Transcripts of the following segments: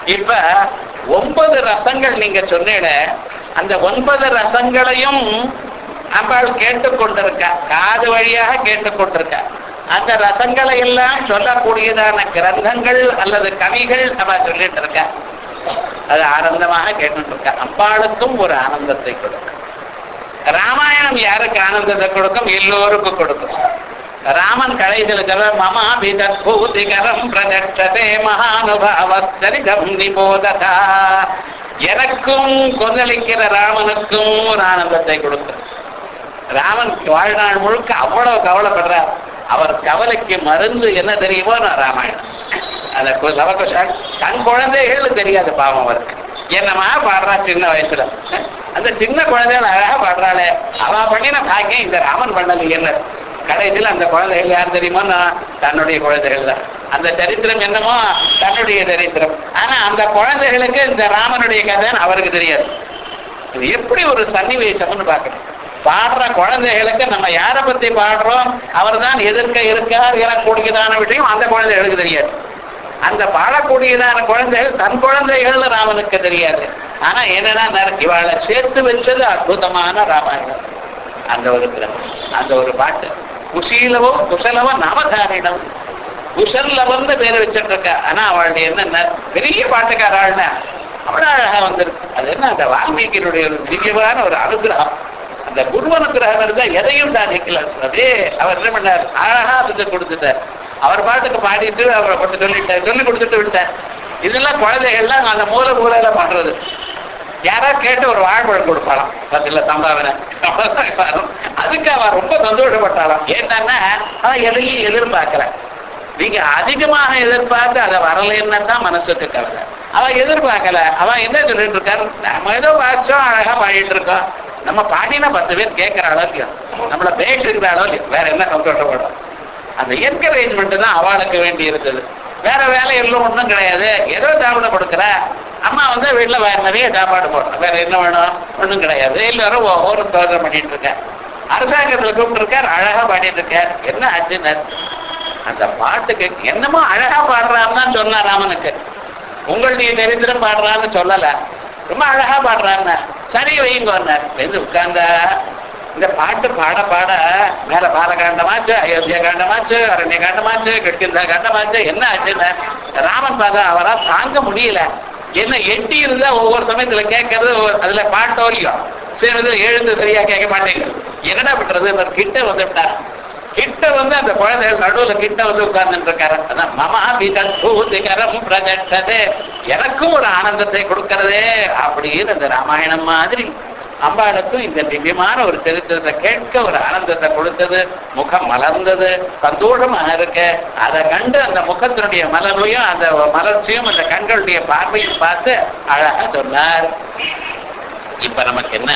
இப்ப ஒன்பது ரசங்கள் நீங்க சொன்னீங்க அந்த ஒன்பது ரசங்களையும் அம்பாள் கேட்டுக்கொண்டிருக்கா காது வழியாக கேட்டுக்கொண்டிருக்கா அந்த ரசங்களை எல்லாம் சொல்லக்கூடியதான கிரந்தங்கள் அல்லது கவிகள் அவ சொல்லிட்டு இருக்கா அது ஆனந்தமாக கேட்டுட்டு இருக்கா அம்பாளுக்கும் ஒரு ஆனந்தத்தை கொடுக்கும் ராமாயணம் யாருக்கு ஆனந்தத்தை கொடுக்கும் எல்லோருக்கும் கொடுக்கும் ராமன் கடைசியில் சொல்ற மமா விதூதிகரம் பிரதட்சதே மகானுபாவஸ்தரிதம் நிபோததா எனக்கும் கொந்தளிக்கிற ராமனுக்கும் ஒரு ஆனந்தத்தை கொடுக்கும் ராமன் வாழ்நாள் முழுக்க அவ்வளவு கவலைப்படுறார் அவர் கவலைக்கு மருந்து என்ன தெரியுமோ நான் ராமாயணம் அந்த கு- லவகுஷால் தன் குழந்தைகள் தெரியாது பாவம் அவருக்கு என்னமா பாடுறா சின்ன வயசுல அந்த சின்ன குழந்தைகள் அழகா பாடுறாளே அவ பண்ணின பாக்கியம் இந்த ராமன் பண்ணது என்ன கடைசியில் அந்த குழந்தைகள் யார் தெரியுமோ நான் தன்னுடைய குழந்தைகள் தான் அந்த சரித்திரம் என்னமோ தன்னுடைய சரித்திரம் ஆனா அந்த குழந்தைகளுக்கு இந்த ராமனுடைய கதைன்னு அவருக்கு தெரியாது இது எப்படி ஒரு சன்னிவேசம்னு பார்க்கணும் பாடுற குழந்தைகளுக்கு நம்ம யாரை பத்தி பாடுறோம் அவர் தான் எதிர்க்க இருக்கார் எனக்கூடியதான விஷயம் அந்த குழந்தைகளுக்கு தெரியாது அந்த பாடக்கூடியதான குழந்தைகள் தன் குழந்தைகள் ராமனுக்கு தெரியாது ஆனா என்னன்னா நர- இவாளை சேர்த்து வச்சது அற்புதமான ராமாயணம் அந்த ஒரு கிரமம் அந்த ஒரு பாட்டு குஷீலவோ குசலவோ நாமதாரிடம் குஷல்ல வந்து பேர் வச்சுட்டு இருக்கா ஆனா அவளுடைய என்ன பெரிய பாட்டுக்காராள்னா அவ்வளவு அழகா வந்திருக்கு அது என்ன அந்த வால்மீகியினுடைய ஒரு திவ்யமான ஒரு அனுகிரகம் அந்த குரு அனுகிரகம் இருந்தா எதையும் சாதிக்கலாம் அதே அவர் என்ன பண்ணார் அழகா அதுக்கு கொடுத்துட்டார் அவர் பாட்டுக்கு பாடிட்டு அவரை போட்டு சொல்லிட்டார் சொல்லி கொடுத்துட்டு விட்டார் இதெல்லாம் குழந்தைகள்லாம் அந்த மூல மூலையில பண்றது யாரா கேட்டு ஒரு வாழ்வழம் கொடுப்பாளாம் பத்தில சம்பாவனை அதுக்கு அவன் ரொம்ப சந்தோஷப்பட்டாளாம் ஏன்னா அவன் எதையும் எதிர்பார்க்கல நீங்க அதிகமாக எதிர்பார்த்து அதை வரலைன்னா தான் மனசுக்கு கவலை அவன் எதிர்பார்க்கல அவன் என்ன சொல்லிட்டு இருக்காரு நம்ம ஏதோ வாசிச்சோம் அழகா பாடிட்டு இருக்கோம் நம்ம பாடினா பத்து பேர் கேட்கிற அளவுக்கு நம்மள பேசுகிற அளவுக்கு வேற என்ன சந்தோஷப்படும் அந்த என்கரேஜ்மெண்ட் தான் அவளுக்கு வேண்டி இருக்குது வேற வேலை எல்லாம் ஒண்ணும் கிடையாது ஏதோ சாப்பிட கொடுக்குற அம்மா வந்து வீட்டுல வேற நிறைய சாப்பாடு போடுறோம் வேற என்ன வேணும் ஒண்ணும் கிடையாது எல்லாரும் ஒவ்வொரு சோதனை பண்ணிட்டு இருக்கேன் அரசாங்கத்துல கூப்பிட்டு இருக்கார் அழகா பாடிட்டு இருக்கார் என்ன ஆச்சுன்னு அந்த பாட்டுக்கு என்னமோ அழகா பாடுறான்னு தான் சொன்னா ராமனுக்கு உங்களுடைய தரித்திரம் பாடுறான்னு சொல்லல ரொம்ப அழகா பாடுறான்னு சரி வைங்கன்னார் வந்து உட்கார்ந்தா இந்த பாட்டு பாட பாட மேல பாலகாண்டமாச்சு அயோத்தியா காண்டமாச்சு அரண்ய காண்டமாச்சு கிட்கிந்தா காண்டமாச்சு என்ன ஆச்சுன்னு ராமன் பார்த்தா அவரா தாங்க முடியல என்ன எட்டி இருந்தா ஒவ்வொரு சமயத்துல கேட்கறது ஒரு- அதுல பாட்டோலியும் சிலது எழுந்து சரியா கேட்க மாட்டேங்குது என்னடா பண்றது இவர் கிட்ட வந்து விட்டார் கிட்ட வந்து அந்த குழந்தைகள் நடுவுல கிட்ட வந்து உட்கார்ந்துட்டு இருக்காரு அதான் மமா விதூதிகரம் பிரதட்டதே எனக்கும் ஒரு ஆனந்தத்தை கொடுக்கறதே அப்படின்னு அந்த ராமாயணம் மாதிரி அம்பாளுக்கும் இந்த திவ்யமான ஒரு சரித்திரத்தை கேட்க ஒரு ஆனந்தத்தை கொடுத்தது முகம் மலர்ந்தது சந்தோஷமாக இருக்க அதை கண்டு அந்த முகத்தினுடைய மலர்வையும் அந்த மலர்ச்சியும் அந்த கண்களுடைய பார்வையும் பார்த்து அழகா சொன்னார் இப்ப நமக்கு என்ன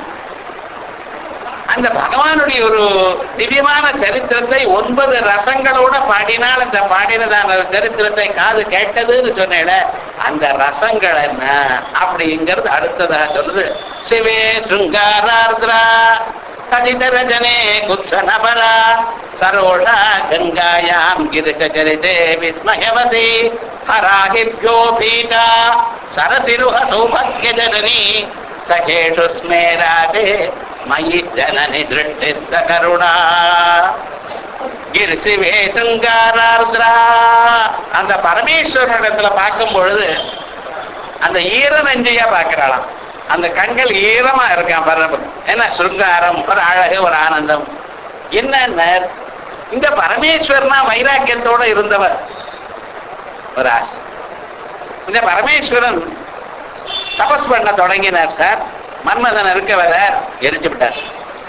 அந்த பகவானுடைய ஒரு திவ்யமான சரித்திரத்தை ஒன்பது ரசங்களோட பாடினால் அந்த பாடினதான ஒரு சரித்திரத்தை காது கேட்டதுன்னு சொன்னேன் அந்த ரசங்கள் என்ன அப்படிங்கிறது அடுத்ததாக சொல்லுது சிவே சுங்காரார்திரா கதிதரஜனே குத்சனபரா சரோஷா கங்காயாம் கிரிசரிதே விஸ்மயவதி ஹராஹிப்யோ பீடா சரசிருஹ சௌபக்ய ஜனனி சகேஷு ஸ்மேராதே மயி ஜனனி திருஷ்டிஸ்த கருணா கிரிசிவே சுங்காரார்திரா அந்த பரமேஸ்வரனிடத்துல பார்க்கும் பொழுது அந்த ஈர நெஞ்சையா பார்க்கிறாளாம் அந்த கண்கள் ஈரமா இருக்கான் பரம என்ன சுருங்காரம் ஒரு அழகு ஒரு ஆனந்தம் என்ன இந்த பரமேஸ்வரனா வைராக்கியத்தோட இருந்தவர் ஒரு ஆசை இந்த பரமேஸ்வரன் தபஸ் பண்ண தொடங்கினார் சார் மன்மதன் இருக்க வர எரிச்சு விட்டார்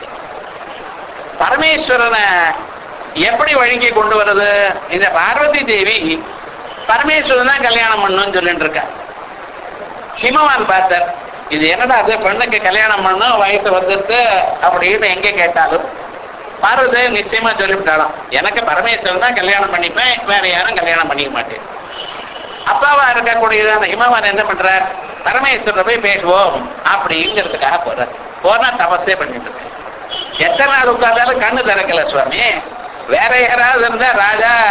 பரமேஸ்வரனை எப்படி வழிக்கு கொண்டு வர்றது இந்த பார்வதி தேவி பரமேஸ்வரன் தான் கல்யாணம் பண்ணணும்னு சொல்லிட்டு இருக்கா ஹிமவான் பார்த்தார் இது என்னடா அது பெண்ணுக்கு கல்யாணம் பண்ணணும் வயசு வந்துட்டு அப்படின்னு எங்க கேட்டாலும் பார்வதி நிச்சயமா சொல்லிவிட்டாலும் எனக்கு பரமேஸ்வரன் தான் கல்யாணம் பண்ணிப்பேன் வேற யாரும் கல்யாணம் பண்ணிக்க மாட்டேன் அப்பாவா இருக்கக்கூடியதான ஹிமவான் என்ன பண்றார் பரமேஸ்வரரை போய் பேசுவோம் அப்படிங்கிறதுக்காக போறார் போனா தபஸே பண்ணிட்டு இருக்கார் எத்தனை நாள் உட்கார்ந்தாலும் கண்ணு திறக்கல சுவாமி வேற யாராவது இருந்தா ராஜா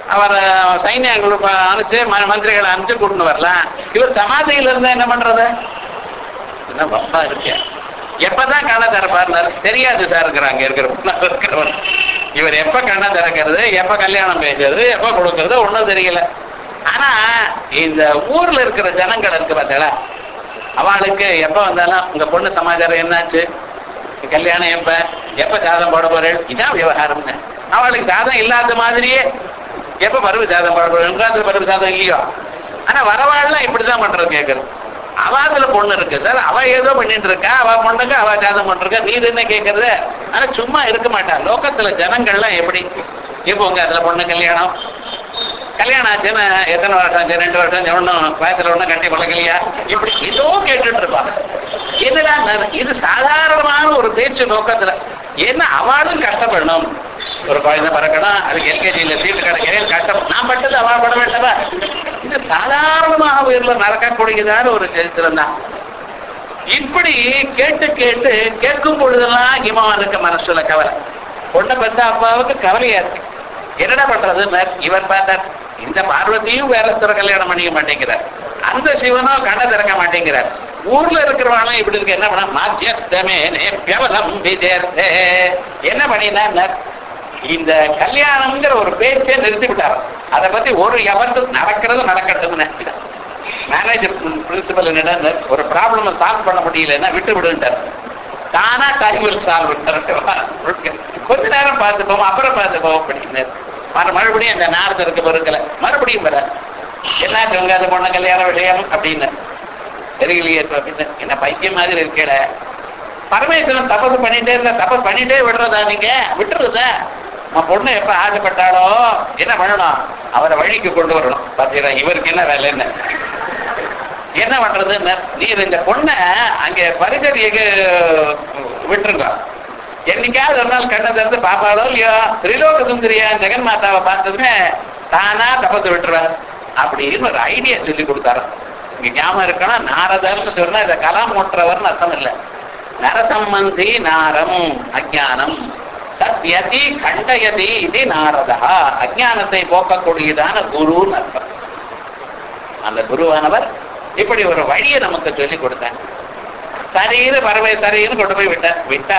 அவர் சைன்யங்கள் அனுப்பிச்சு ம- மந்திரிகளை அனுப்பிச்சு கூட்டின்னு வரலாம் இவர் சமாதியில இருந்தா என்ன பண்றது என்ன வம்பா இருக்கு எப்பதான் கண்ணை திறப்பாருனாரு தெரியாது சாருங்கிறாங்க இருக்கிற முன்னாள் இருக்கிறவர் இவர் எப்ப கண்ணை திறக்கிறது எப்ப கல்யாணம் பேசுறது எப்ப கொடுக்கறது ஒண்ணும் தெரியல ஆனா இந்த ஊர்ல இருக்கிற ஜனங்கள் இருக்கு பார்த்தீங்களா அவளுக்கு எப்ப வந்தாலும் உங்க பொண்ணு சமாச்சாரம் என்னாச்சு கல்யாணம் எப்ப எப்ப ஜாதம் போட போறேன் இதான் விவகாரம்னு அவளுக்கு ஜாதம் இல்லாத மாதிரியே எப்ப பருவ ஜாதம் போட போறேன் உங்க பருவ ஜாதம் இல்லையோ ஆனா வரவாள்லாம் இப்படிதான் பண்றது கேட்கறது அவாதுல பொண்ணு இருக்கு சார் அவ ஏதோ பண்ணிட்டு இருக்கா அவ பொண்ணுக்கு அவ ஜாதம் பண்ணிருக்கா நீ இது என்ன கேட்கறது ஆனா சும்மா இருக்க மாட்டா லோகத்துல ஜனங்கள்லாம் எப்படி இப்போ உங்க அதுல பொண்ணு கல்யாணம் கல்யாணம் ஆச்சுன்னா எத்தனை வருஷம் ஆச்சு ரெண்டு வருஷம் ஆச்சு, ஒண்ணும் வயசுல ஒண்ணும் கட்டி பழகலையா இப்படி ஏதோ கேட்டுட்டு இருப்பாங்க என்னடா நான் இது சாதாரணமான ஒரு பேச்சு நோக்கத்துல ஏன்னா அவளும் கஷ்டப்படணும் ஒரு குழந்தை பிறக்கணும் அதுக்கு எல்கேஜியில் சீட்டு கிடைக்கிறேன் கஷ்டம் நான் பட்டது அவள் பட வேண்டவா இது சாதாரணமாக உயிரில் நடக்கக்கூடியதான ஒரு சரித்திரம் தான் இப்படி கேட்டு கேட்டு கேட்கும் பொழுதெல்லாம் இமானுக்கு மனசுல கவலை பொண்ணை பெற்ற அப்பாவுக்கு கவலையா இருக்கு என்னடா பண்றதுன்னு இவர் பார்த்தார் இந்த பார்வதியும் வேற ஒருத்தரை கல்யாணம் பண்ணிக்க மாட்டேங்கிறார் அந்த சிவனும் கண்ணை திறக்க மாட்டேங்கிறார் ஊர்ல இருக்கிறவனும் இப்படி இருக்கு என்ன பண்ண மாத்தியஸ்தமே நேபியவலம் விஜயர்த்தே என்ன பண்ணினா இந்த கல்யாணம்ங்கிற ஒரு பேச்சே நிறுத்தி விட்டார் அதை பத்தி ஒரு எவர்த்து நடக்கிறது நடக்கட்டும்னு மேனேஜர் பிரின்சிபல் என்னடா ஒரு ப்ராப்ளம் சால்வ் பண்ண முடியலன்னா விட்டு விடுன்ட்டார் தானா டைம் சால்வ் கொஞ்ச நேரம் பார்த்துப்போம் அப்புறம் பார்த்துப்போம் அப்படின்னு மறு மறுபடியும் அந்த நாரதருக்கு பொறுக்கல மறுபடியும் வர என்னாச்சு உங்க அது பொண்ணு கல்யாண விஷயம் அப்படின்னு தெரியலையே அப்படின்னு என்ன பைத்தியம் மாதிரி இருக்கல பரமேஸ்வரன் தபசு பண்ணிட்டே இருந்தா தபஸ் பண்ணிட்டே விடுறதா நீங்க விட்டுறதா உன் பொண்ணு எப்ப ஆசைப்பட்டாலோ என்ன பண்ணணும் அவரை வழிக்கு கொண்டு வரணும் பாத்தீங்களா இவருக்கு என்ன வேலை என்ன என்ன பண்றது நீர் இந்த பொண்ணை அங்க பரிசரியக்கு விட்டுருங்க என்னைக்காவது ஒரு நாள் கண்ணை திறந்து பாப்பாளோ இல்லையோ திரிலோக சுந்தரியா ஜெகன் மாதாவை பார்த்ததுமே தானா தப்பத்து விட்டுருவார் அப்படின்னு ஒரு ஐடியா சொல்லி கொடுத்தாரு இங்க ஞாபகம் இருக்கணும் நாரதர்னு சொன்னா இதை கலாம் ஓட்டுறவர்னு அர்த்தம் இல்லை நரசம்பந்தி நாரம் அஜானம் தத்யதி கண்டயதி இது நாரதா அஜானத்தை போக்கக்கூடியதான குருன்னு அர்த்தம் அந்த குருவானவர் இப்படி ஒரு வழியை நமக்கு சொல்லி கொடுத்தாங்க சரின்னு பறவை சரின்னு கொண்டு போய் விட்டார் விட்டா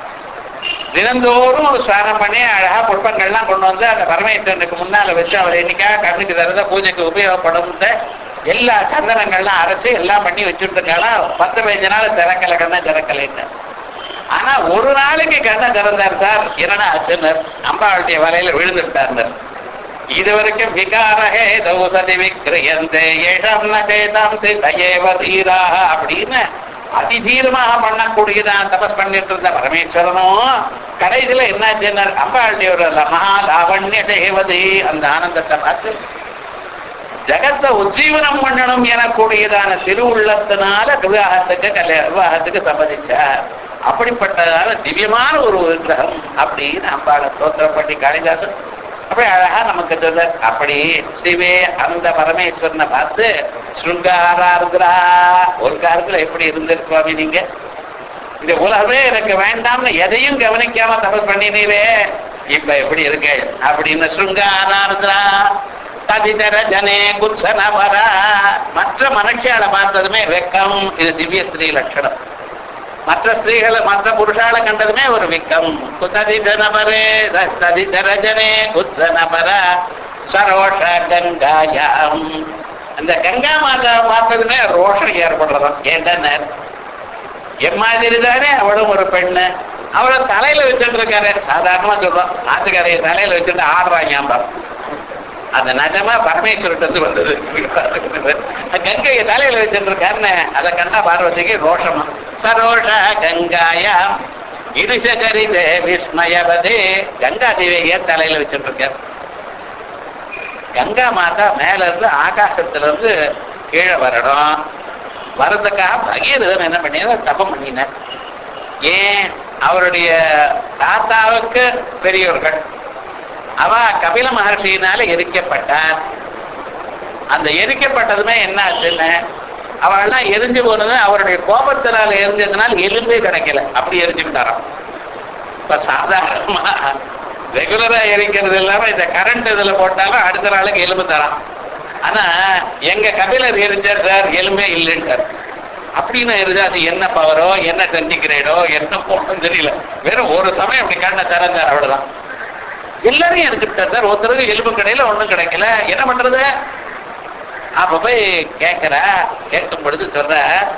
தினந்தோறும் ஸ்நானம் பண்ணி அழகா புஷ்பங்கள்லாம் கொண்டு வந்து அந்த பரமேஸ்வரனுக்கு முன்னால வச்சு அவர் என்னைக்காக கண்ணுக்கு தரத பூஜைக்கு உபயோகப்படும் எல்லா சந்தனங்கள்லாம் அரைச்சு எல்லாம் பண்ணி வச்சுருக்காலாம் பத்து பதினஞ்சு நாள் திறக்கலை கண்ணை திறக்கலைன்னு ஆனா ஒரு நாளைக்கு கண்ணை திறந்தார் சார் என்னடா ஆச்சுன்னு அம்பாளுடைய வலையில விழுந்துட்டார் இது வரைக்கும் விகாரஹே தௌசதி விக்ரியந்தே ஏஷம் நகேதாம் சிதயேவ தீராக அப்படின்னு அதிதீரமாக பண்ணக்கூடியதான் தபஸ் பண்ணிட்டு இருந்த பரமேஸ்வரனும் கடைசியில என்னாச்சுன்னா அம்பாளுடைய ஒரு மகா லாவண்ய தேவதி அந்த ஆனந்தத்தை பார்த்து ஜகத்தை உஜ்ஜீவனம் பண்ணணும் எனக்கூடியதான திருவுள்ளத்தினால விவாகத்துக்கு கல்யாண விவாகத்துக்கு சம்மதிச்சார் அப்படிப்பட்டதான திவ்யமான ஒரு விக்கிரகம் அப்படின்னு அம்பாளை ஸ்தோத்திரம் பண்ணி காளிதாசன் அப்படி அழகா நமக்கு சொல்ல அப்படி சிவே அந்த பரமேஸ்வரனை பார்த்து ஸ்ருங்காராருங்கிறா ஒரு காலத்துல எப்படி இருந்தது சுவாமி நீங்க இந்த உலகமே எனக்கு வேண்டாம்னு எதையும் கவனிக்காம தபஸ் பண்ணினீரே இப்ப எப்படி இருக்கு அப்படின்னு ஸ்ருங்காராருங்கிறா ததிதர ஜனே குத்சன வரா மற்ற மனுஷியால பார்த்ததுமே வெக்கம் இது திவ்ய ஸ்ரீ லட்சணம் மற்ற ஸ்திரீகளை மற்ற புருஷால கண்டதுமே ஒரு விக்கம் குததிதனபரே ததிதரஜனே குத்சனபர சரோஷ கங்காயாம் அந்த கங்கா மாதா பார்த்ததுமே ரோஷம் ஏற்படுறதாம் ஏண்டன எம்மாதிரி தானே அவளும் ஒரு பெண்ணு அவளை தலையில வச்சுட்டு இருக்காரு சாதாரணமா சொல்றோம் நாட்டுக்காரைய தலையில வச்சுட்டு ஆடுறாங்க ஆம்பா அந்த நஜமா பரமேஸ்வரட்டு இருந்து வந்தது கங்கையை தலையில வச்சுட்டு இருக்காருன்னு அதை கண்டா பார்வதிக்கு ரோஷமா சரோஷ கங்காயா இருஷகரிதே விஸ்மயவதே கங்கா தேவிய தலையில வச்சுட்டு இருக்காரு கங்கா மாதா மேல இருந்து ஆகாசத்துல இருந்து கீழே வரணும் வரதுக்காக பகீரதன் என்ன பண்ணினா தபம் பண்ணினார் ஏன் அவருடைய தாத்தாவுக்கு பெரியவர்கள் அவ கபில மகர்ஷியினால எரிக்கப்பட்டார் அந்த எரிக்கப்பட்டதுமே என்ன ஆச்சுன்னு அவள்லாம் எரிஞ்சு போனது அவருடைய கோபத்தினால எரிஞ்சதுனால எலும்பே கிடைக்கல அப்படி எரிஞ்சுக்கிட்டாராம் இப்ப சாதாரணமா ரெகுலரா எரிக்கிறது இல்லாம இந்த கரண்ட் இதுல போட்டாலும் அடுத்த நாளுக்கு எலும்பு தரான் ஆனா எங்க கபிலர் எரிஞ்சார் சார் எலும்பே இல்லைன்ட்டார் அப்படின்னு இருந்தா அது என்ன பவரோ என்ன சென்டிகிரேடோ என்ன போகணும் தெரியல வெறும் ஒரு சமயம் அப்படி கண்ணை திறந்தார் அவ்வளவுதான் எல்லாரையும் எடுத்துட்டார் சார் ஒருத்தருக்கு எலும்பு கடையில ஒண்ணும் கிடைக்கல என்ன பண்றது அப்ப போய் கேட்கிற கேட்கும் பொழுது சொல்ற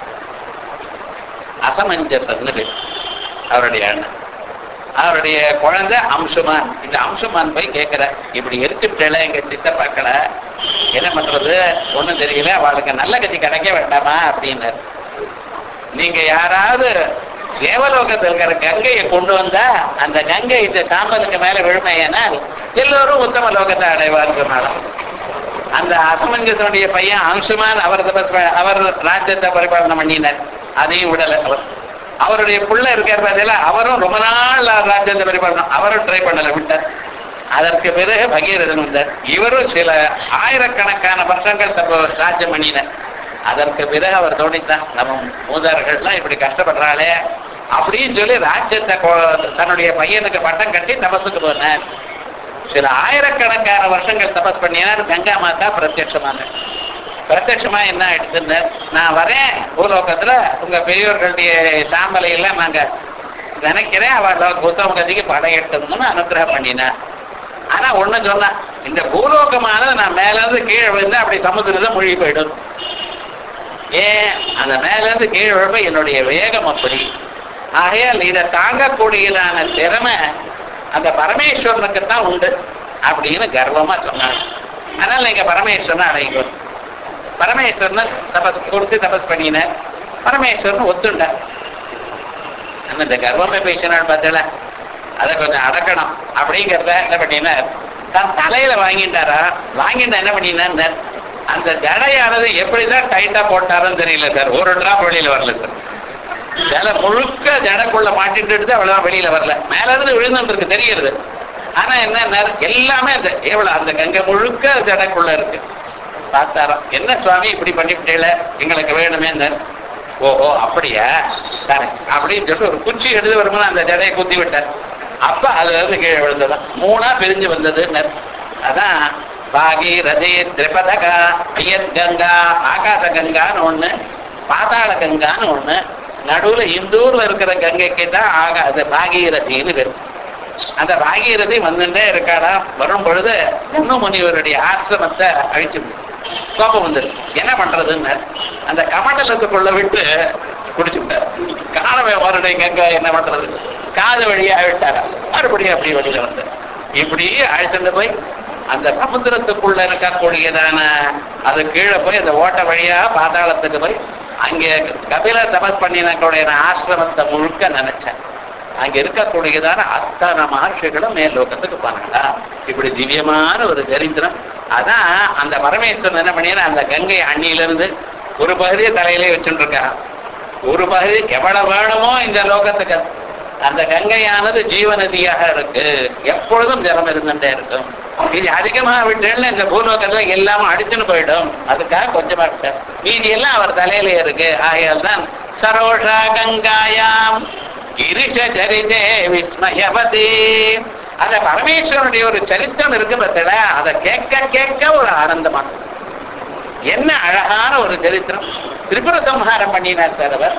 அசமஞ்சசன்னு பேர் அவருடைய அண்ணன் அவருடைய குழந்தை அம்சுமான் இந்த அம்சுமான் போய் கேட்கிற இப்படி எரிச்சுட்டல எங்க சித்தப்பாக்கள என்ன பண்றது ஒண்ணும் தெரியல அவளுக்கு நல்ல கதி கிடைக்க வேண்டாமா அப்படின்னு நீங்க யாராவது தேவலோகத்தில் இருக்கிற கங்கையை கொண்டு வந்தா அந்த கங்கை இந்த சாம்பலுக்கு மேல விழுமையானால் எல்லோரும் உத்தம லோகத்தை அடைவார் சொன்னாலும் அந்த அசமஞ்சசனுடைய பையன் அம்சுமான் அவர் தபஸ் ப- அவர் ராஜ்யத்தை பரிபாலனை பண்ணினார் அதையும் விடல அவர் அவருடைய புள்ள இருக்கார் பார்த்தீங்களா அவரும் ரொம்ப நாள் ராஜ்யத்தை பரிபாலனம் அவரும் ட்ரை பண்ணல விட்டார் அதற்கு பிறகு பகீரதன் வந்தார் இவரும் சில ஆயிரக்கணக்கான வருஷங்கள் தப்ப ராஜ்யம் பண்ணினார் அதற்கு பிறகு அவர் தோணித்தான் நம்ம மூதார்கள்லாம் இப்படி கஷ்டப்படுறாளே அப்படின்னு சொல்லி ராஜ்யத்தை கொ- தன்னுடைய பையனுக்கு பட்டம் கட்டி தபசுக்கு போனார் சில ஆயிரக்கணக்கான வருஷங்கள் தபஸ் பண்ணினார் கங்கா மாதா பிரத்யட்சமான பிரத்யட்சமா என்ன ஆயிடுச்சுன்னு நான் வரேன் பூலோகத்துல உங்க பெரியோர்களுடைய சாம்பலை எல்லாம் நாங்க நினைக்கிறேன் அவ உத்தம கதிக்கு படையெட்டணும்னு அனுகிரகம் பண்ணினார் ஆனா ஒண்ணு சொன்னா இந்த பூலோகமானது நான் மேல இருந்து கீழே விழுந்து அப்படி சமுத்திரத்தை மூழ்கி போயிடும் ஏன் அந்த மேல இருந்து கீழே விழுப்ப என்னுடைய வேகம் அப்படி ஆகையால் இதை தாங்கக்கூடியதான திறமை அந்த பரமேஸ்வரனுக்கு தான் உண்டு அப்படின்னு கர்வமா சொன்னாங்க அதனால நீங்க பரமேஸ்வரனை அடையும் பரமேஸ்வரனை தபஸ் கொடுத்து தபஸ் பண்ணினார் பரமேஸ்வரன் ஒத்துண்டார் ஆனா இந்த கர்வமே பேசினாள் பார்த்தல அதை கொஞ்சம் அடக்கணும் அப்படிங்கிறத என்ன பண்ணினார் தன் தலையில வாங்கிட்டாரா வாங்கிட்டு என்ன பண்ணினார் அந்த ஜடையானது எப்படிதான் டைட்டா போட்டாருன்னு தெரியல சார் ஒரு டிராப் வெளியில வரல சார் ஜட முழுக்க ஜடைக்குள்ள மாட்டிட்டு அவ்வளவுதான் வெளியில வரல மேல இருந்து விழுந்துட்டு இருக்கு தெரியுது ஆனா என்ன எல்லாமே அந்த எவ்வளவு அந்த கங்கை முழுக்க ஜடைக்குள்ள இருக்கு பார்த்தாராம் என்ன சுவாமி இப்படி பண்ணிவிட்டேல எங்களுக்கு வேணுமே ஓஹோ அப்படியா தானே அப்படின்னு சொல்லிட்டு ஒரு குச்சி எடுத்து வரும்போது அந்த ஜடையை குத்தி விட்டார் அப்ப அது வந்து கீழே விழுந்ததான் மூணா பிரிஞ்சு வந்ததுன்னு அதான் பாகீரதி திரிபதகா ஐயத் கங்கா ஆகாச கங்கான்னு ஒண்ணு பாதாள கங்கான்னு ஒண்ணு நடுவுல இந்தூர்ல இருக்கிற கங்கைக்கு தான் ஆகா அது பாகீரதின்னு பேரு அந்த பாகீரதி வந்துட்டே இருக்காடா வரும் பொழுது ஜம்மு முனிவருடைய ஆசிரமத்தை அழிச்சு விடு. கோபம் வந்துரு என்ன பண்றதுன்னு அந்த கமண்டலத்துக்குள்ள விட்டு குடிச்சு விட்டார் காணவே மறுபடியும் கங்கை என்ன பண்றது காது வழியா விட்டாரா மறுபடியும் அப்படி வெளியில வந்து இப்படி அழைச்சிட்டு போய் அந்த சமுத்திரத்துக்குள்ள இருக்கக்கூடியதான அது கீழே போய் அந்த ஓட்ட வழியா பாதாளத்துக்கு போய் அங்கே கபில தபஸ் பண்ணினக்கூடிய ஆசிரமத்தை முழுக்க நினைச்சேன் அங்க இருக்கக்கூடியதான அத்தனை மகர்ஷிகளும் மேல் லோகத்துக்கு போனாங்களா இப்படி திவ்யமான ஒரு சரித்திரம் அதான் அந்த பரமேஸ்வரன் என்ன பண்ணினா அந்த கங்கை அண்ணியிலிருந்து ஒரு பகுதியை தலையிலே வச்சுட்டு இருக்காராம் ஒரு பகுதி எவ்வளவு வேணுமோ இந்த லோகத்துக்கு அந்த கங்கையானது ஜீவநதியாக இருக்கு எப்பொழுதும் ஜலம் இருந்துட்டே இருக்கும் இது அதிகமா விட்டேன்னு இந்த பூலோகத்துல எல்லாமே அடிச்சுன்னு போயிடும் அதுக்காக கொஞ்சமா விட்டார் மீதி எல்லாம் அவர் தலையில இருக்கு ஆகையால் தான் சரோஷா கங்காயாம் கிரிஷ சரிதே விஸ்மயவதி அந்த பரமேஸ்வரனுடைய ஒரு சரித்திரம் இருக்கு பத்தல அதை கேட்க கேட்க ஒரு ஆனந்தமா இருக்கும். என்ன அழகான ஒரு சரித்திரம் திரிபுர சம்ஹாரம் பண்ணினார் சார் அவர்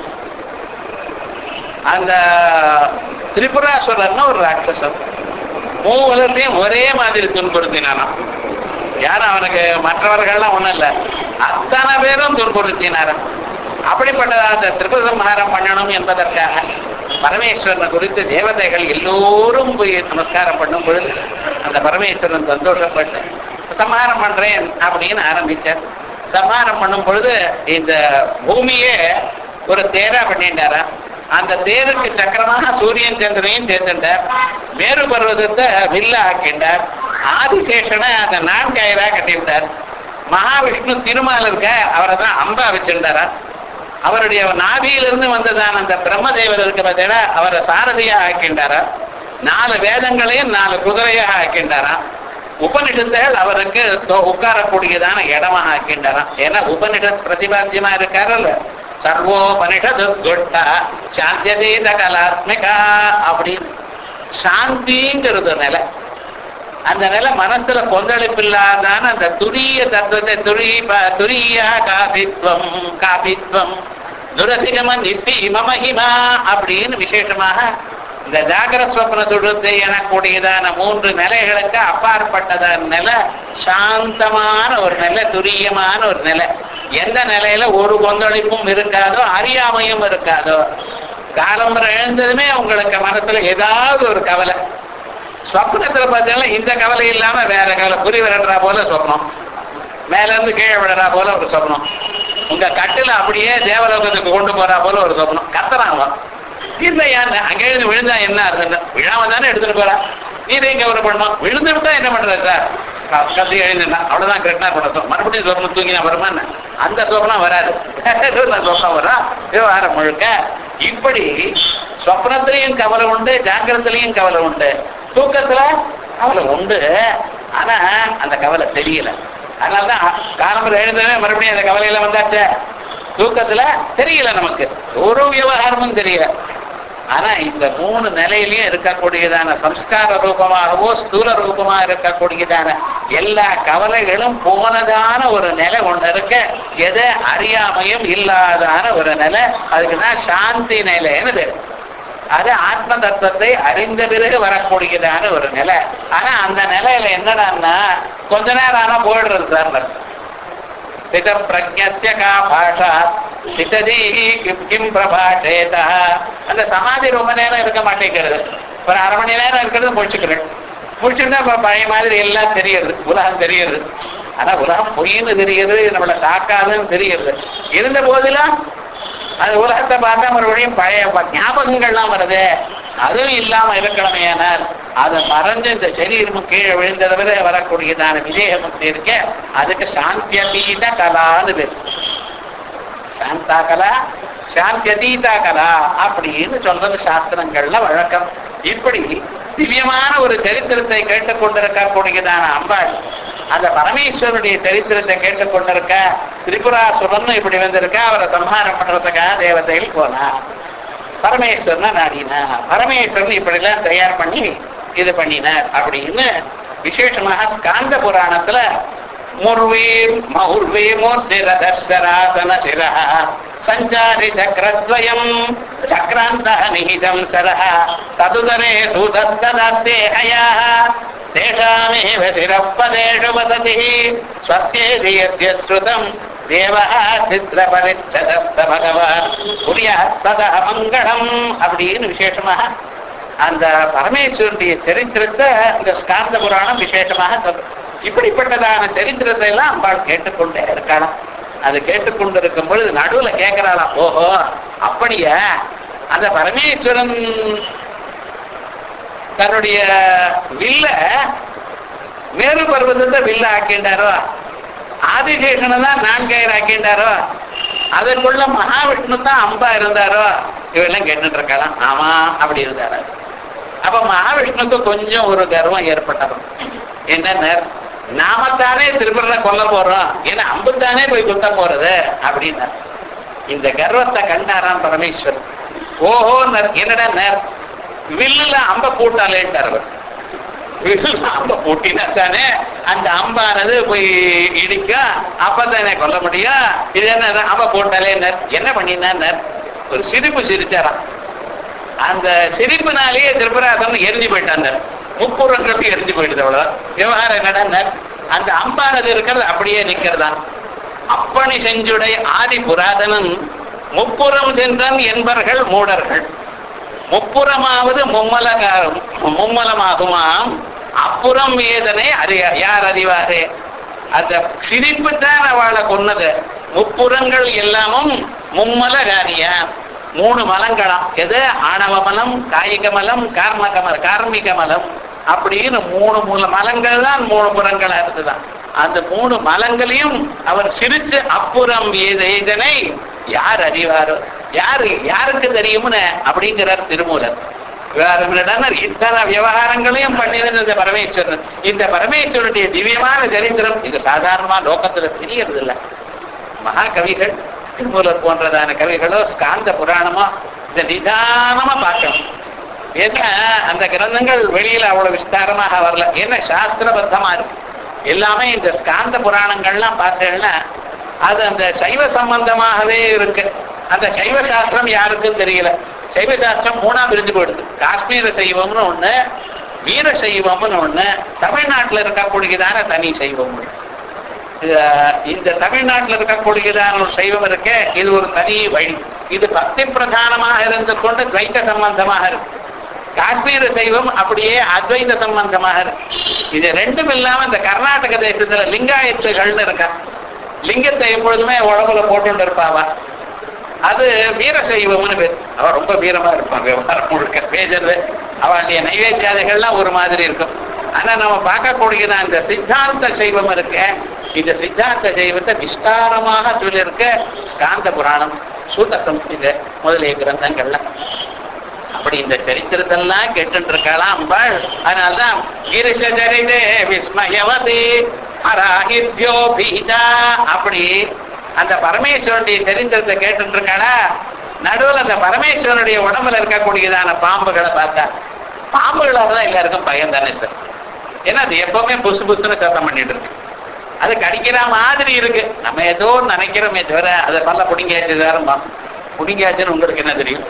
அந்த திரிபுராசுரன் ஒரு ராட்சசன் மூவலத்தையும் ஒரே மாதிரி துன்புறுத்தினானாம் யாரும் அவனுக்கு மற்றவர்கள்லாம் ஒண்ணும் இல்ல அத்தனை பேரும் துன்புறுத்தினாராம் அப்படிப்பட்ட அந்த திரிபுர சம்ஹாரம் பண்ணணும் என்பதற்காக பரமேஸ்வரனை குறித்து தேவதைகள் எல்லோரும் போய் நமஸ்காரம் பண்ணும் பொழுது அந்த பரமேஸ்வரன் சந்தோஷப்பட்டு சம்ஹாரம் பண்றேன் அப்படின்னு ஆரம்பிச்சார் சம்ஹாரம் பண்ணும் பொழுது இந்த பூமியே ஒரு தேரா பண்ணிட்டாராம் அந்த தேருக்கு சக்கரமாக சூரியன் சந்திரனையும் சேர்த்துட்டார் மேரு பர்வதத்தை வில்ல ஆக்கிட்டார் ஆதிசேஷனை அந்த நான்காயிரா கட்டிவிட்டார் மகாவிஷ்ணு திருமால் இருக்க அவரை தான் அம்பா வச்சிருந்தாரா அவருடைய நாபியிலிருந்து வந்ததான அந்த பிரம்மதேவர் இருக்க பார்த்தீங்கன்னா அவரை சாரதியா ஆக்கின்றாரா நாலு வேதங்களையும் நாலு குதிரையாக ஆக்கின்றாராம் உபனிஷத்துகள் அவருக்கு தொ- உட்காரக்கூடியதான இடமா ஆக்கின்றாராம் ஏன்னா உபனிஷத் பிரதிபாத்தியமா இருக்காரல்ல சர்வோபனிஷது துட்டா சாந்தியதீத கலாத்மிகா அப்படின்னு சாந்திங்கிறது நிலை அந்த நிலை மனசுல கொந்தளிப்பு இல்லாதான அந்த துரிய தத்துவத்தை துரி துரியா காபித்வம் காபித்வம் துரதிகம நிசீம மகிமா அப்படின்னு விசேஷமாக இந்த ஜாகர ஸ்வப்ன சுடுத்தை எனக்கூடியதான மூன்று நிலைகளுக்கு அப்பாற்பட்டதான நிலை சாந்தமான ஒரு நிலை துரியமான ஒரு நிலை எந்த நிலையில ஒரு கொந்தளிப்பும் இருக்காதோ அறியாமையும் இருக்காதோ காலம்பரம் எழுந்ததுமே உங்களுக்கு மனசுல ஏதாவது ஒரு கவலை சொப்னத்துல பார்த்தீங்கன்னா இந்த கவலை இல்லாம வேற கவலை குறி விரட்டுறா போல சொப்னம் மேல இருந்து கீழே விடுறா போல ஒரு சொப்னம் உங்க கட்டில அப்படியே தேவலோகத்துக்கு கொண்டு போறா போல ஒரு சொப்னம் கத்துறாங்க இல்லையா அங்க எழுந்து விழுந்தா என்ன அர்த்தம் விழாம தானே எடுத்துட்டு போறா நீரே கவலைப்படணும் விழுந்து விட்டா என்ன பண்றது சார் க- கத்தி எழுந்துனா அவ்வளவுதான் கிருஷ்ணா படம் மறுபடியும் சொப்னம் தூங்கினா வருமா என்ன? அந்த சொப்னம் வராது சொப்னம் வரா விவகாரம் முழுக்க இப்படி சொப்னத்திலையும் கவலை உண்டு ஜாக்கிரத்திலையும் கவலை உண்டு தூக்கத்துல கவலை உண்டு ஆனா அந்த கவலை தெரியல அதனாலதான் காலம்பரம் எழுந்தவே மறுபடியும் அந்த கவலையில வந்தாச்சே தூக்கத்துல தெரியல நமக்கு ஒரு விவகாரமும் தெரியல ஆனா இந்த மூணு நிலையிலயும் இருக்கக்கூடியதான சம்ஸ்கார ரூபமாகவோ ஸ்தூல ரூபமா இருக்கக்கூடியதான எல்லா கவலைகளும் போனதான ஒரு நிலை ஒண்ணு இருக்கு எது அறியாமையும் இல்லாதான ஒரு நிலை அதுக்குதான் சாந்தி நிலைன்னு பேரு அது ஆத்ம தத்துவத்தை அறிந்த பிறகு வரக்கூடியதான ஒரு நிலை ஆனா அந்த நிலையில என்னடான்னா கொஞ்ச நேரம் ஆனா போயிடுறது சார் ஸ்தித பிரஜஸ்ய கா பாஷா ஸ்திததி கிம் கிம் பிரபாஷேதா அந்த சமாதி ரொம்ப நேரம் இருக்க மாட்டேங்கிறது ஒரு அரை மணி நேரம் இருக்கிறது முடிச்சுக்கிறேன் முடிச்சுட்டா இப்ப பழைய மாதிரி எல்லாம் தெரியுது உலகம் தெரியுது ஆனா உலகம் பொய்ன்னு தெரியுது நம்மளை தாக்காதுன்னு தெரியுது இருந்த போதிலும் அது உலகத்தை பார்த்தா மறுபடியும் பழைய ப- ஞாபகங்கள்லாம் வருது அதுவும் இல்லாம இருக்கணுமே ஆனால் அது மறைஞ்சு இந்த சரீரமும் கீழே விழுந்ததை விட வரக்கூடியதான விஜயமுக்தி இருக்க அதுக்கு சாந்தியதீத கலான்னு பேர் சாந்தா கலா சாந்தியதீதா கலா அப்படின்னு சொல்றது சாஸ்திரங்கள்ல வழக்கம் இப்படி திவ்யமான ஒரு சரித்திரத்தை கேட்டுக்கொண்டிருக்கக்கூடியதான அம்பாள் அந்த பரமேஸ்வரனுடைய சரித்திரத்தை கேட்டுக்கொண்டிருக்க திரிபுராசுரன் இப்படி வந்திருக்க அவரை சம்ஹாரம் பண்றதுக்காக தேவதையில் போனா பரமேஸ்வரனை நாடினா பரமேஸ்வரன் இப்படி எல்லாம் தயார் பண்ணி இது பண்ணினார் அப்படின்னு விசேஷமாக ஸ்காந்த புராணத்துல முர்வீர் மௌர்வே மூர்த்திரதர்சராசன சிரஹ சஞ்சாரி சக்கரத்வயம் சக்ராந்த நிஹிதம் சரஹ ததுதரே சூதஸ்ததாசேஹயா தேஷாமேவ சிரப்பதேஷு வததி ஸ்வஸ்யேதி யஸ்ய ஸ்ருதம் தேவः சித்திரபரிச்சதஸ்த பகவான் புரியா சதா மங்களம் அப்படின்னு விசேஷமாக அந்த பரமேஸ்வரனுடைய சரித்திரத்தை இந்த ஸ்காந்த புராணம் விசேஷமாக சொல்லும் இப்படிப்பட்டதான சரித்திரத்தை எல்லாம் அம்பாள் கேட்டுக்கொண்டே இருக்கலாம் அது கேட்டுக்கொண்டு இருக்கும் பொழுது நடுவுல கேட்கிறாளாம் ஓஹோ அப்படியா அந்த பரமேஸ்வரன் தன்னுடைய வில்ல மேரு பர்வதத்தை வில்ல ஆக்கிண்டாரோ ஆதிசேஷனை தான் நான்கயிறு ஆக்கிண்டாரோ அதற்குள்ள மகாவிஷ்ணு தான் அம்பா இருந்தாரோ இவெல்லாம் கேட்டுட்டு இருக்கலாம் ஆமா அப்படி இருந்தாரு அப்ப மகாவிஷ்ணுக்கு கொஞ்சம் ஒரு கர்வம் ஏற்பட்டது என்ன நாமத்தானே திருப்பரனை கொல்ல போறோம் ஏன்னா அம்பு தானே போய் குத்த போறது அப்படின்னா இந்த கர்வத்தை கண்டாராம் பரமேஸ்வரன் ஓஹோ என்னடா நேர் வில்லுல அம்ப பூட்டாலேன்ட்டார் அவர் வில்லுல அம்ப பூட்டினா தானே அந்த அம்பானது போய் இடிக்க அப்பதானே கொல்ல முடியும் இது என்ன அம்ப போட்டாலே நர் என்ன பண்ணினா ஒரு சிரிப்பு சிரிச்சாராம் அந்த சிரிப்புனாலேயே திருப்பராசன் எரிஞ்சு போயிட்டாங்க முப்புறங்கிறது எரிஞ்சு போயிடுது அவ்வளவுதான் விவகாரம் என்னடா அந்த அம்பானது இருக்கிறது அப்படியே நிக்கிறதான் அப்பணி செஞ்சுடை ஆதி புராதனன் முப்புறம் சென்றன் என்பர்கள் மூடர்கள் முப்புறமாவது மும்மல மும்மலமாகுமாம் அப்புறம் வேதனை அறிய யார் அறிவாரே அந்த சிரிப்பு தான் அவளை கொன்னது முப்புறங்கள் எல்லாமும் மும்மல காரியம் மூணு மலங்களாம் எது ஆணவ மலம் காயிக மலம் கார்மக மலம் கார்மிக மலம் அப்படின்னு மூணு மூல மலங்கள் தான் மூணு புறங்களா இருந்துதான் அந்த மூணு மலங்களையும் அவர் சிரிச்சு அப்புறம் ஏது இதனை யார் அறிவாரோ யாரு யாருக்கு தெரியும்னு அப்படிங்கிறார் திருமூலர் விவகாரம் இத்தனை விவகாரங்களையும் பண்ணினது இந்த பரமேஸ்வரன் இந்த பரமேஸ்வரனுடைய திவ்யமான சரித்திரம் இது சாதாரணமா லோகத்துல தெரியறது இல்லை மகாகவிகள் திருமூலர் போன்றதான கவிகளோ ஸ்காந்த புராணமோ இதை நிதானமா பார்க்கணும் ஏன்னா அந்த கிரந்தங்கள் வெளியில அவ்வளவு விஸ்தாரமாக வரல என்ன சாஸ்திரபத்தமா இருக்கு எல்லாமே இந்த ஸ்காந்த புராணங்கள்லாம் பார்த்தேன்னா அது அந்த சைவ சம்பந்தமாகவே இருக்கு அந்த சைவ சாஸ்திரம் யாருக்கும் தெரியல சைவ சாஸ்திரம் மூணா பிரிஞ்சு போயிடுது காஷ்மீர சைவம்னு ஒண்ணு வீர சைவம்னு ஒண்ணு தமிழ்நாட்டுல இருக்கக்கூடியதான தனி சைவம் ஒண்ணு. இது- இந்த தமிழ்நாட்டில் இருக்கக்கூடியதான ஒரு சைவம் இருக்க இது ஒரு தனி வழி இது பக்தி பிரதானமாக இருந்து கொண்டு துவைத்த சம்பந்தமாக இருக்கு காஷ்மீர சைவம் அப்படியே அத்வைத சம்பந்தமாக இருக்கு இது ரெண்டும் இல்லாம இந்த கர்நாடக தேசத்துல லிங்காயத்துகள்னு இருக்கா லிங்கத்தை எப்பொழுதுமே உடம்புல போட்டு இருப்பாவா அது வீர சைவம்னு பேர் அவ ரொம்ப வீரமா இருப்பான் விவகாரம் முழுக்க பேசுறது அவளுடைய நைவேத்தியாதிகள்லாம் ஒரு மாதிரி இருக்கும் ஆனா நம்ம பார்க்கக்கூடியதான் இந்த சித்தாந்த சைவம் இருக்க இந்த சித்தாந்த சைவத்தை விஸ்தாரமாக சொல்லியிருக்க ஸ்காந்த புராணம் சூத்த சம்ஸ்கிருத முதலிய கிரந்தங்கள்லாம் அப்படி இந்த சரித்திரத்தெல்லாம் கேட்டுட்டு இருக்கலாம் அம்பாள் அதனால்தான் கிரிஷ சரிதே விஸ்மயவதி ஹராகித்யோ பீதா அப்படி அந்த பரமேஸ்வரனுடைய சரித்திரத்தை கேட்டுட்டு இருக்காளா நடுவில் அந்த பரமேஸ்வரனுடைய உடம்புல இருக்கக்கூடியதான பாம்புகளை பார்த்தா பாம்புகளால தான் எல்லாருக்கும் பயம் தானே சார் ஏன்னா அது எப்பவுமே புசு புசுன்னு சத்தம் பண்ணிட்டு இருக்கு அது கடிக்கிற மாதிரி இருக்கு நம்ம ஏதோ ஒண்ணு நினைக்கிறோமே தவிர அதை பல்ல புடிங்கியாச்சு சாரம்பா புடிங்கியாச்சுன்னு உங்களுக்கு என்ன தெரியும்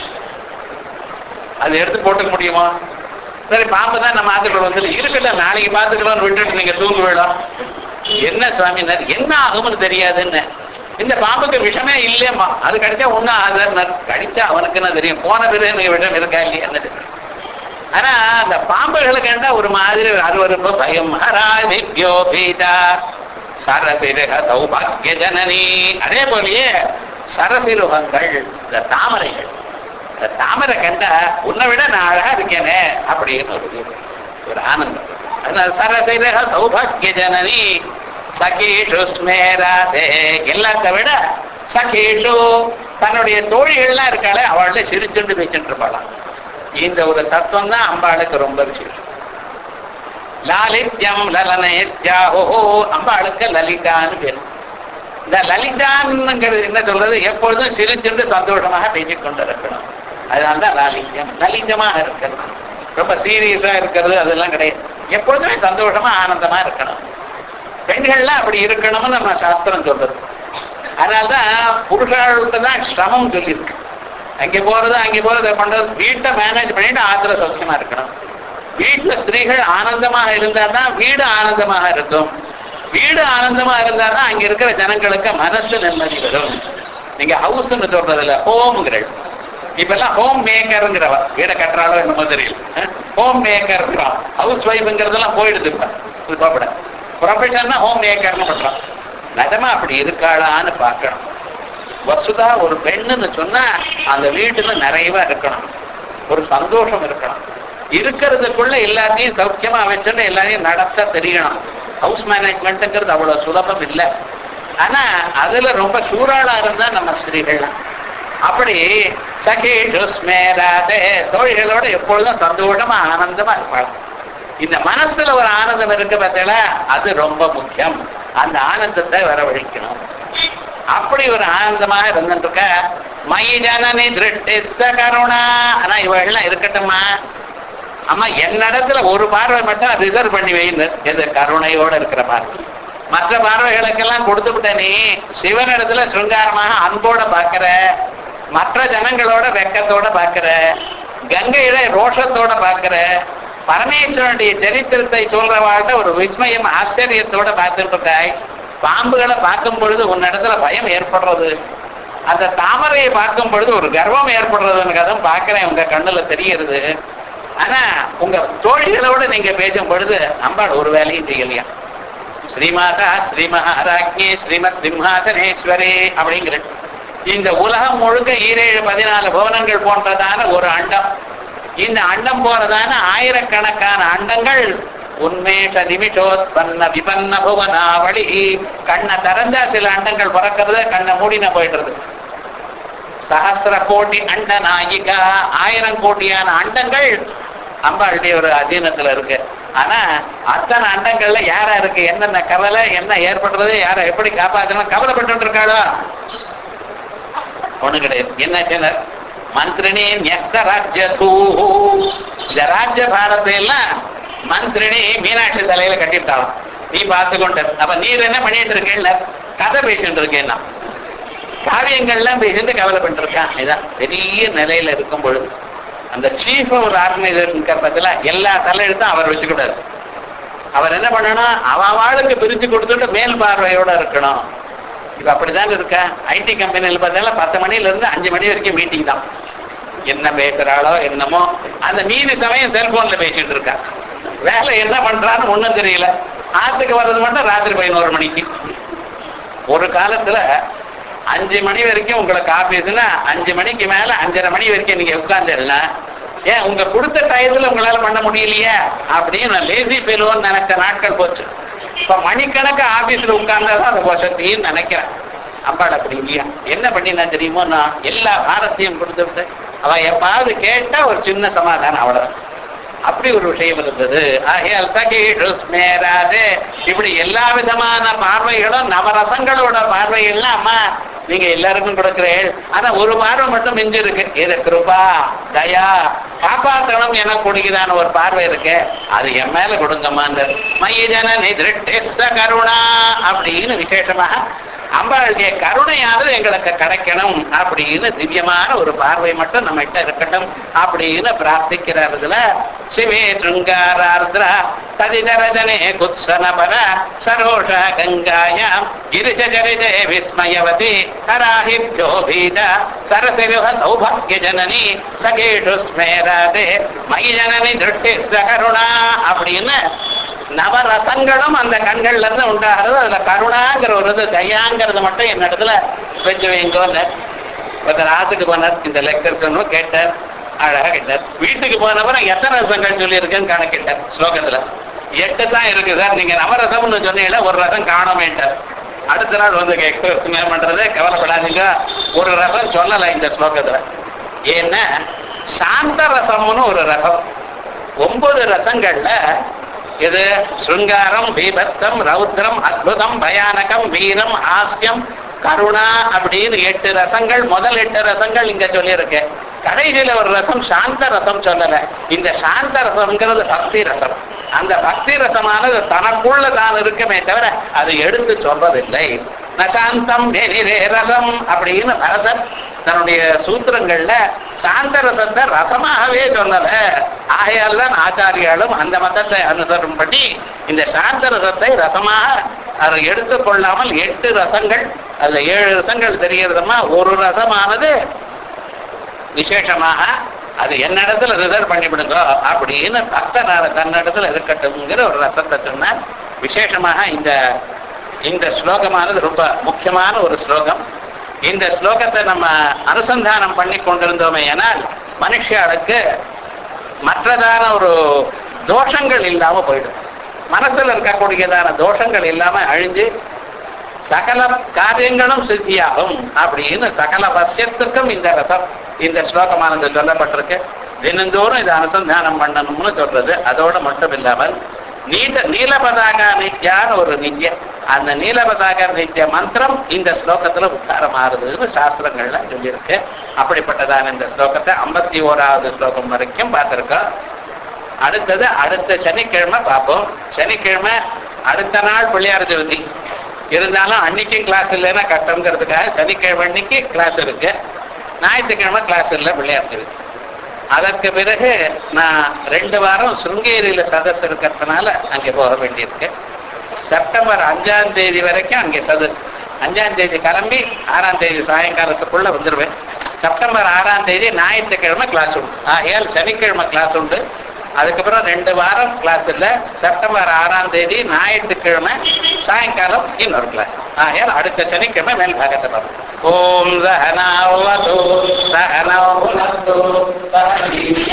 அது எடுத்து போட்டுக்க முடியுமா சரி பாம்பு தான் நம்ம ஆத்துக்குள்ள வந்து இருக்குல்ல நாளைக்கு பார்த்துக்கலாம் விட்டுட்டு நீங்க தூங்க விடும் என்ன சுவாமி என்ன ஆகும்னு தெரியாதுன்னு இந்த பாம்புக்கு விஷமே இல்லையம்மா அது கடிச்சா ஒன்றும் ஆகுதுன்னு கடிச்சா அவனுக்கு என்ன தெரியும் போன பிறகு விஷம் இருக்கா இல்லையா ஆனா அந்த பாம்புகளை கண்டா ஒரு மாதிரி அருவருப்பு பயம் ஹராதித்யோ பீதா சரசிரக சௌபாகிய ஜனனி அதே போலயே சரசிருகங்கள் இந்த தாமரைகள் இந்த தாமரை கண்டா உன்னை விட நான் அழகா இருக்கேனே அப்படின்னு ஒரு ஒரு ஆனந்தம் அதனால சரசிரக சௌபாகிய ஜனனி சகீஷு ஸ்மேராதே எல்லாத்த விட சகீஷு தன்னுடைய தோழிகள்லாம் இருக்காளே அவள்கிட்ட சிரிச்சுண்டு பேசிட்டு இருப்பாளாம் இந்த ஒரு தத்துவம் தான் அம்பாளுக்கு ரொம்ப விசேஷம் லாலித்யம் லலனேத்யாஹோ அம்பாளுக்கு லலிதான்னு பேர் இந்த லலிதான்ங்கிறது என்ன சொல்றது எப்பொழுதும் சிரிச்சுண்டு சந்தோஷமாக பேசிக் கொண்டு இருக்கணும் அதனால தான் லாலித்யம் லலிதமாக இருக்கிறது ரொம்ப சீரியஸா இருக்கிறது அதெல்லாம் கிடையாது எப்பொழுதுமே சந்தோஷமா ஆனந்தமா இருக்கணும் பெண்கள்லாம் அப்படி இருக்கணும்னு நம்ம சாஸ்திரம் சொல்றது அதனால்தான் புருஷர்களுக்கு தான் சிரமம் சொல்லியிருக்கு அங்கே போறது அங்கே போறது பண்றது வீட்டை மேனேஜ் பண்ணிட்டு ஆத்திர சௌக்கியமா இருக்கணும் வீட்டுல ஸ்திரீகள் ஆனந்தமாக இருந்தா தான் வீடு ஆனந்தமாக இருக்கும் வீடு ஆனந்தமா இருந்தா தான் அங்க இருக்கிற ஜனங்களுக்கு மனசு நிம்மதி வரும் நீங்க ஹவுஸ்ன்னு சொல்றதுல ஹோம்ங்கிறள் இப்ப எல்லாம் ஹோம் மேக்கருங்கிறவ வீடை கட்டுறாளோ என்னமோ தெரியல ஹோம் மேக்கர் ஹவுஸ் ஒய்ஃப்ங்கிறதெல்லாம் போயிடுது இப்ப இது பாப்பட ப்ரொஃபஷன்னா ஹோம் மேக்கர்னு பண்றான் நிஜமா அப்படி இருக்காளான்னு பார்க்கணும் வசுதா ஒரு பெண்ணுன்னு சொன்னா அந்த வீட்டுல நிறைவா இருக்கணும் ஒரு சந்தோஷம் இருக்கணும் இருக்கிறதுக்குள்ள எல்லாத்தையும் சௌக்கியமா வச்சுட்டு எல்லாரையும் நடத்த தெரியணும் ஹவுஸ் மேனேஜ்மெண்ட்டுங்கிறது அவ்வளவு சுலபம் இல்லை ஆனா அதுல ரொம்ப சூறாளா இருந்தா நம்ம ஸ்திரீகள்லாம் அப்படி சகேஷு ஸ்மேராதே தோழிகளோட எப்பொழுதும் சந்தோஷமா ஆனந்தமா இருப்பாள் இந்த மனசுல ஒரு ஆனந்தம் இருக்கு பார்த்தீங்களா அது ரொம்ப முக்கியம் அந்த ஆனந்தத்தை வரவழைக்கணும் அப்படி ஒரு ஆனந்தமா இருந்துட்டு இருக்க மயி ஜனனி திருஷ்டிஸ்த கருணா ஆனா இவெல்லாம் இருக்கட்டுமா அம்மா என்னிடத்துல ஒரு பார்வை மட்டும் ரிசர்வ் பண்ணி வைன்னு எது கருணையோட இருக்கிற பார்வை மற்ற பார்வைகளுக்கெல்லாம் கொடுத்து விட்ட நீ சிவனிடத்துல சிருங்காரமாக அன்போட பாக்குற மற்ற ஜனங்களோட வெக்கத்தோட பாக்குற கங்கையில ரோஷத்தோட பாக்குற பரமேஸ்வரனுடைய சரித்திரத்தை சொல்றவாழ்கிட்ட ஒரு விஸ்மயம் ஆச்சரியத்தோட பார்த்துட்டு இருக்காய் பாம்புகளை பார்க்கும் பொழுது உன்னிடத்துல பயம் ஏற்படுறது அந்த தாமரையை பார்க்கும் பொழுது ஒரு கர்வம் ஏற்படுறதுன்னு கதை பார்க்கிறேன் உங்க கண்ணுல தெரிகிறது ஆனா உங்க தோழிகளோட நீங்க பேசும் பொழுது அம்பாள் ஒரு வேலையும் செய்யலையா ஸ்ரீமாதா ஸ்ரீ மகாராஜ்ஞி ஸ்ரீமத் சிம்ஹாசனேஸ்வரி அப்படிங்கிற இந்த உலகம் முழுக்க ஈரேழு பதினாலு புவனங்கள் போன்றதான ஒரு அண்டம் இந்த அண்டம் போறதான ஆயிரக்கணக்கான அண்டங்கள் உன்மேஷ நிமிஷோத்பன்ன விபன்ன புவனாவளி கண்ணை திறந்தா சில அண்டங்கள் பிறக்கிறது கண்ணை மூடின போயிடுறது சகசிர கோடி அண்ட நாயிகா ஆயிரம் கோடியான அண்டங்கள் அம்பாளுடைய ஒரு அதீனத்துல இருக்கு ஆனா அத்தனை அண்டங்கள்ல யாரா இருக்கு என்னென்ன கவலை என்ன ஏற்படுறது யாரை எப்படி காப்பாற்றணும் கவலைப்பட்டு இருக்காளோ ஒண்ணு கிடையாது என்ன சின்ன மந்திரினி நியஸ்த ராஜ்யதூ இந்த ராஜ்ய பாரத்தை எல்லாம் மந்திரினி மீனாட்சி தலையில கட்டிட்டாலும் நீ பார்த்து கொண்டு அப்ப நீர் என்ன பண்ணிட்டு இருக்கேன் கதை பேசிட்டு இருக்கேன்னா காரியங்கள்லாம் பேசிட்டு கவலை பண்ணிருக்கான் இதான் பெரிய நிலையில இருக்கும் பொழுது அந்த சீஃப் ஒரு ஆர்கனைசேஷன் பத்தில எல்லா தலையெழுத்தும் அவர் வச்சுக்கூடாது அவர் என்ன பண்ணணும் அவன் ஆளுக்கு பிரிச்சு கொடுத்துட்டு மேல் பார்வையோட இருக்கணும் இப்ப அப்படிதான் இருக்கா ஐடி கம்பெனியில் பார்த்தீங்கன்னா பத்து மணில இருந்து அஞ்சு மணி வரைக்கும் மீட்டிங் தான் என்ன பேசுறாளோ என்னமோ அந்த மீதி சமயம் செல்போன்ல பேசிட்டு இருக்கா வேலை என்ன பண்றான்னு ஒண்ணும் தெரியல ஆத்துக்கு வர்றது மட்டும் ராத்திரி பதினோரு மணிக்கு ஒரு காலத்துல அஞ்சு மணி வரைக்கும் உங்களுக்கு ஆபீஸ்னா அஞ்சு மணிக்கு மேல அஞ்சரை மணி வரைக்கும் நீங்க உட்கார்ந்துடல ஏன் உங்க கொடுத்த டயத்துல உங்களால பண்ண முடியலையே அப்படின்னு நான் லேசி ஃபெயிலுவோன்னு நினைச்ச நாட்கள் போச்சு இப்ப மணிக்கணக்கு ஆபீஸ்ல உட்கார்ந்தாதான் அந்த வசதின்னு நினைக்கிறேன் அப்பாட அப்படி இல்லையா என்ன பண்ணினா தெரியுமோ நான் எல்லா பாரத்தையும் கொடுத்து விட்டு அவ எப்பாவது கேட்டா ஒரு சின்ன சமாதானம் அவ்வளவுதான் அப்படி ஒரு விஷயம் இருந்தது ஆகையால் சகீஷு ஸ்மேராது இப்படி எல்லா விதமான பார்வைகளும் நவரசங்களோட பார்வைகள்லாம் அம்மா நீங்க எல்லாருக்கும் கொடுக்கிறேன் ஆனா ஒரு பார்வை மட்டும் மிஞ்சி இருக்கு இது கிருபா தயா காப்பாற்றணும் என கொடுக்குதான ஒரு பார்வை இருக்கு அது என் மேல கொடுங்கம்மான்னு மைய ஜனனி திருஷ்டிஸ்ஸ கருணா அப்படின்னு விசேஷமாக அம்பாளுடைய கருணையானது எங்களுக்கு கிடைக்கணும் அப்படின்னு திவ்யமான ஒரு பார்வை மட்டும் நம்ம கிட்ட இருக்கட்டும் அப்படின்னு பிரார்த்திக்கிறதுல சிவே சுங்காரார்திரா ததிதரஜனே குத்சனபர சரோஷ கங்காயாம் கிரிஜரிதே விஸ்மயவதி ஹராஹிப்யோ பீத சரசிருஹ சௌபாகிய ஜனனி சகேஷு ஸ்மேராதே மயி ஜனனி திருஷ்டி கருணா அப்படின்னு நவரசங்களும் அந்த கண்கள்ல இருந்து உண்டாகிறது அதுல கருணாங்கிற ஒரு இது தயாங்கிறது மட்டும் என் இடத்துல வச்சு வைங்கோன்னு ஒருத்தர் ஆத்துக்கு போனார் இந்த லெக்சர் சொன்னோம் கேட்டார் அழகா கேட்டார் வீட்டுக்கு போனவரை எத்தனை ரசங்கள் சொல்லியிருக்கேன்னு கணக்கிட்டார் ஸ்லோகத்துல எட்டு தான் இருக்கு சார் நீங்க நவரசம்னு சொன்னீங்களா ஒரு ரசம் காணோமேட்டார் அடுத்த நாள் வந்து கேட்க பண்றது கவலைப்படாதீங்க ஒரு ரசம் சொல்லலை இந்த ஸ்லோகத்துல ஏன்னா சாந்த ரசம்னு ஒரு ரசம் ஒன்பது ரசங்கள்ல இது சுருங்காரம் பீபத்சம் ரௌத்ரம் அத்புதம் பயானகம் வீரம் ஹாஸ்யம் கருணா அப்படின்னு எட்டு ரசங்கள் முதல் எட்டு ரசங்கள் இங்க சொல்லியிருக்கேன் கடைசியில ஒரு ரசம் சாந்த ரசம் சொல்லல இந்த சாந்த ரசம்ங்கிறது பக்தி ரசம் அந்த பக்தி ரசமானது தனக்குள்ள தான் இருக்குமே தவிர அது எடுத்து சொல்றதில்லை நசாந்தம் நெனிரே ரசம் அப்படின்னு பரதன் தன்னுடைய சூத்திரங்கள்ல சாந்த ரசத்தை ரசமாகவே சொல்லல ஆகையால் தான் ஆச்சாரியாலும் அந்த மதத்தை அனுசரம் பண்ணி இந்த சாந்த ரசத்தை ரசமாக அதை எடுத்துக்கொள்ளாமல் எட்டு ரசங்கள் அதுல ஏழு ரசங்கள் தெரியறதுமா ஒரு ரசமானது விசேஷமாக அது என்னிடத்துல ரிசர்வ் பண்ணிவிடுங்க அப்படின்னு பக்தனார தன்னிடத்துல இருக்கட்டும்ங்கிற ஒரு ரசத்தை சொன்னார் விசேஷமாக இந்த இந்த ஸ்லோகமானது ரொம்ப முக்கியமான ஒரு ஸ்லோகம் இந்த ஸ்லோகத்தை நம்ம அனுசந்தானம் பண்ணி கொண்டிருந்தோமே ஏனால் மனுஷியாளுக்கு மற்றதான ஒரு தோஷங்கள் இல்லாம போயிடும் மனசுல இருக்கக்கூடியதான தோஷங்கள் இல்லாம அழிஞ்சு சகல காரியங்களும் சித்தியாகும் அப்படின்னு சகல வசியத்துக்கும் இந்த ரசம் இந்த ஸ்லோகமானது சொல்லப்பட்டிருக்கு தினந்தோறும் இதை அனுசந்தானம் பண்ணணும்னு சொல்றது அதோட மட்டும் இல்லாமல் நீல நீலபதாக நித்யான்னு ஒரு நித்ய அந்த நீலபதாக நித்ய மந்திரம் இந்த ஸ்லோகத்துல உத்தாரமாறுதுன்னு சாஸ்திரங்கள்ல சொல்லியிருக்கு அப்படிப்பட்டதான இந்த ஸ்லோகத்தை ஐம்பத்தி ஓராவது ஸ்லோகம் வரைக்கும் பார்த்திருக்கோம் அடுத்தது அடுத்த சனிக்கிழமை பார்ப்போம் சனிக்கிழமை அடுத்த நாள் பிள்ளையார் ஜோதி இருந்தாலும் அன்னைக்கும் கிளாஸ் இல்லைன்னா கஷ்டங்கிறதுக்காக சனிக்கிழமை அன்னைக்கு கிளாஸ் இருக்கு ஞாயிற்றுக்கிழமை கிளாஸ் இல்லை பிள்ளையார் ஜோதி அதற்கு பிறகு நான் ரெண்டு வாரம் சுருங்கேரியில சதஸ் இருக்கிறதுனால அங்கே போக வேண்டியிருக்கு செப்டம்பர் அஞ்சாம் தேதி வரைக்கும் அங்கே சதஸ் அஞ்சாம் தேதி கிளம்பி ஆறாம் தேதி சாயங்காலத்துக்குள்ள வந்துடுவேன் செப்டம்பர் ஆறாம் தேதி ஞாயிற்றுக்கிழமை கிளாஸ் உண்டு ஆகையால் சனிக்கிழமை கிளாஸ் உண்டு அதுக்கப்புறம் ரெண்டு வாரம் கிளாஸ் இல்லை செப்டம்பர் ஆறாம் தேதி ஞாயிற்றுக்கிழமை சாயங்காலம் இன்னொரு கிளாஸ் ஆகையால் அடுத்த சனிக்கிழமை மேல் பாகத்தை பார்ப்போம் ஓம் சகனாவது சகனோ